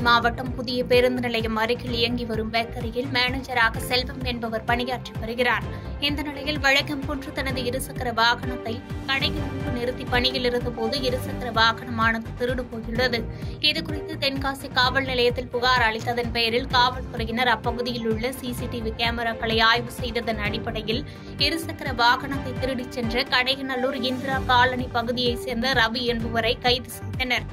மாவட்டம் புதிய பேருந்து நிலையம் அருகில் இயங்கி வரும் பேக்கரியில் மேனேஜராக செல்வம் என்பவர் பணியாற்றி வருகிறார் இந்த நிலையில் வழக்கம் போன்று தனது இருசக்கர வாகனத்தை கடையில் முன்பு நிறுத்தி பணியில் இருந்தபோது இருசக்கர வாகனமானது திருடு போயுள்ளது இதுகுறித்து தென்காசி காவல் நிலையத்தில் புகார் அளித்ததன் பெயரில் காவல்துறையினர் அப்பகுதியில் உள்ள சிசிடிவி கேமராக்களை ஆய்வு செய்ததன் அடிப்படையில் இருசக்கர வாகனத்தை திருடிச் சென்ற கடையநல்லூர் இந்திரா காலனி பகுதியைச் சேர்ந்த ரவி என்பவரை கைது செய்தனர்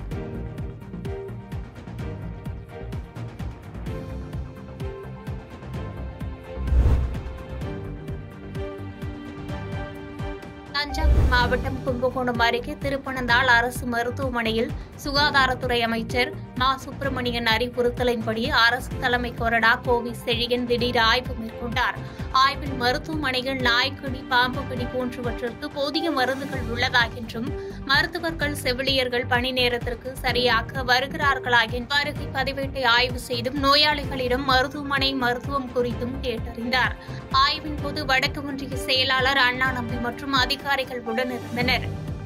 தஞ்சாவூர் மாவட்டம் கும்பகோணம் அருகே திருப்பனந்தாள் அரசு மருத்துவமனையில் சுகாதாரத்துறை அமைச்சர் மா சுப்பிரமணியன் அறிவுறுத்தலின்படி அரசு தலைமை கொறடா கோவி செழியன் திடீர் ஆய்வு மேற்கொண்டார் ஆய்வில் மருத்துவமனைகள் நாய்க்கடி பாம்புக்கடி போன்றவற்றிற்கு போதிய மருந்துகள் உள்ளதா என்றும் மருத்துவர்கள் செவிலியர்கள் பணி நேரத்திற்கு சரியாக வருகிறார்களா என்ற வருகை பதிவேட்டை ஆய்வு செய்தும் நோயாளிகளிடம் மருத்துவமனை மருத்துவம் குறித்தும் கேட்டறிந்தார் ஆய்வின் போது வடக்கு ஒன்றிய செயலாளர் அண்ணா நம்பி மற்றும் அதிகாரிகள் உடனிருந்தனர்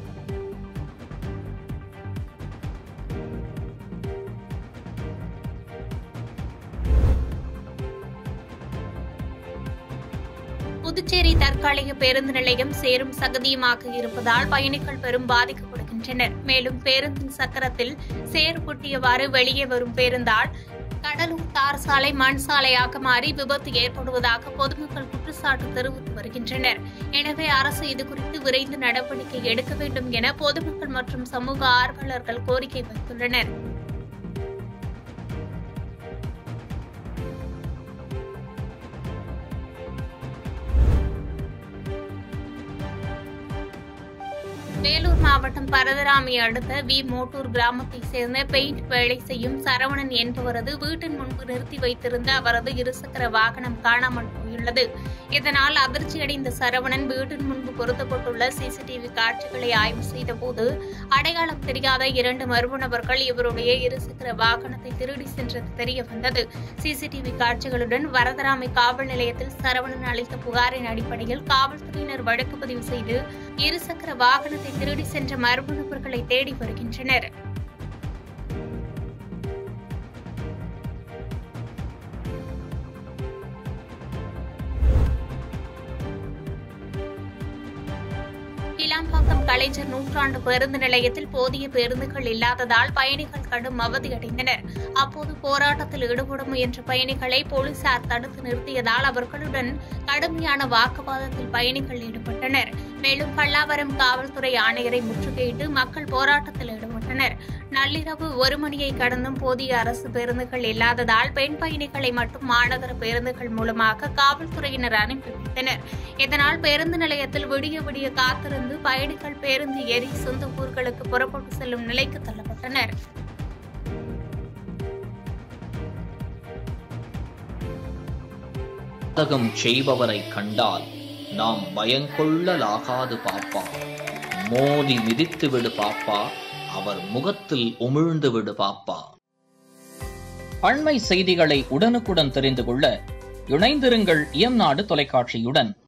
புதுச்சேரி தற்காலிக பேருந்து நிலையம் சேரும் சகதியுமாக இருப்பதால் பயணிகள் பெரும் பாதிக்கப்படுகின்றனர் மேலும் பேருந்தின் சக்கரத்தில் சேறு கொட்டியவாறு வெளியே வரும் பேருந்தால் கடலூர் தார் சாலை மண் சாலையாக மாறி விபத்து ஏற்படுவதாக பொதுமக்கள் குற்றச்சாட்டு தெரிவித்து வருகின்றனர் எனவே அரசு இதுகுறித்து விரைந்து நடவடிக்கை எடுக்க வேண்டும் என பொதுமக்கள் மற்றும் சமூக ஆர்வலர்கள் கோரிக்கை வைத்துள்ளனர் வேலூர் மாவட்டம் பரதராமி அடுத்த வி மோட்டூர் கிராமத்தைச் சேர்ந்த பெயிண்ட் வேலை செய்யும் சரவணன் என்பவரது வீட்டின் முன்பு நிறுத்தி வைத்திருந்த அவரது இருசக்கர வாகனம் காணாமல் போயுள்ளது இதனால் அதிர்ச்சியடைந்த சரவணன் வீட்டின் முன்பு பொருத்தப்பட்டுள்ள சிசிடிவி காட்சிகளை ஆய்வு செய்தபோது அடையாளம் தெரியாத இரண்டு மர்ம நபர்கள் இவருடைய இருசக்கர வாகனத்தை திருடி சென்றது தெரிய வந்தது சிசிடிவி காட்சிகளுடன் வரதராமை காவல் நிலையத்தில் சரவணன் அளித்த புகாரின் அடிப்படையில் காவல்துறையினர் வழக்கு பதிவு செய்து இருசக்கர வாகனத்தை திருடி சென்ற மர்ம நபர்களை தேடி வருகின்றனர் கிளாம்பாக்கம் கலைஞர் நூற்றாண்டு பேருந்து நிலையத்தில் போதிய பேருந்துகள் இல்லாததால் பயணிகள் கடும் அவதியடைந்தனர் அப்போது போராட்டத்தில் ஈடுபட முயன்ற பயணிகளை போலீசார் தடுத்து நிறுத்தியதால் அவர்களுடன் கடுமையான வாக்குவாதத்தில் பயணிகள் ஈடுபட்டனர் மேலும் பல்லாவரம் காவல்துறை ஆணையரை முற்றுகையிட்டு மக்கள் போராட்டத்தில் ஈடுபட்டனர் நள்ளிரவு ஒரு மணியை கடந்தும் போதிய அரசு பேருந்துகள் இல்லாததால் பெண் பயணிகளை மட்டும் மாநகர பேருந்துகள் மூலமாக காவல்துறையினர் அனுப்பி வைத்தனர் இதனால் பேருந்து நிலையத்தில் விடிய விடிய காத்திருந்து பயணிகள் பேருந்து ஏறி சொந்த ஊர்களுக்கு புறப்பட்டு செல்லும் நிலைக்கு தள்ளப்பட்டனர் பாதகம் செய்பவரை கண்டால் நாம் பயங்கொள்ளலாகாது பாப்பா மோதி மிதித்து விடு பாப்பா அவர் முகத்தில் உமிழ்ந்து விடு பாப்பா அண்மை செய்திகளை உடனுக்குடன் தெரிந்து கொள்ள இணைந்திருங்கள் இயம்நாடு தொலைக்காட்சியுடன்